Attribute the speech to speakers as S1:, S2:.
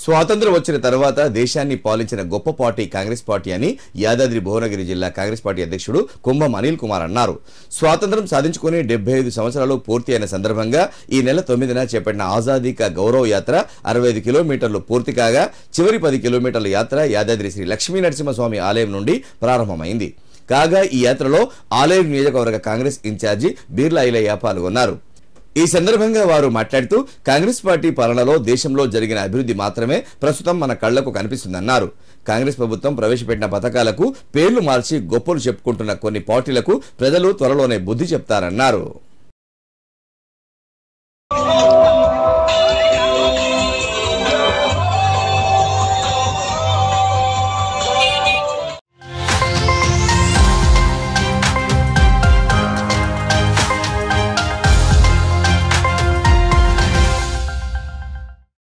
S1: స్వాతంత్రం వచ్చిన తర్వాత దేశాన్ని పాలించిన గొప్ప పార్టీ కాంగ్రెస్ పార్టీ అని యాదాద్రి భువనగిరి జిల్లా కాంగ్రెస్ పార్టీ అధ్యక్షుడు కుంభం అనిల్ కుమార్ అన్నారు స్వాతంత్రం సాధించుకుని డెబ్బై ఐదు సంవత్సరాలు పూర్తి అయిన సందర్భంగా ఈ నెల తొమ్మిదిన చేపట్టిన ఆజాదీ కా గౌరవ యాత్ర అరవై ఐదు కిలోమీటర్లు పూర్తి కాగా చివరి పది కిలోమీటర్ల యాత్ర యాదాద్రి శ్రీ లక్ష్మీ నరసింహస్వామి ఆలయం నుండి ప్రారంభమైంది కాగా ఈ యాత్రలో ఆలయం నియోజకవర్గ కాంగ్రెస్ ఇన్ఛార్జి బీర్లా ఐలయ్య పాల్గొన్నారు ఈ సందర్భంగా వారు మాట్లాడుతూ కాంగ్రెస్ పార్టీ పాలనలో దేశంలో జరిగిన అభివృద్ధి మాత్రమే ప్రస్తుతం మన కళ్లకు కనిపిస్తుందన్నారు కాంగ్రెస్ ప్రభుత్వం ప్రవేశపెట్టిన పథకాలకు పేర్లు మార్చి గొప్పలు చెప్పుకుంటున్న కొన్ని పార్టీలకు ప్రజలు త్వరలోనే బుద్ధి చెప్తారన్నారు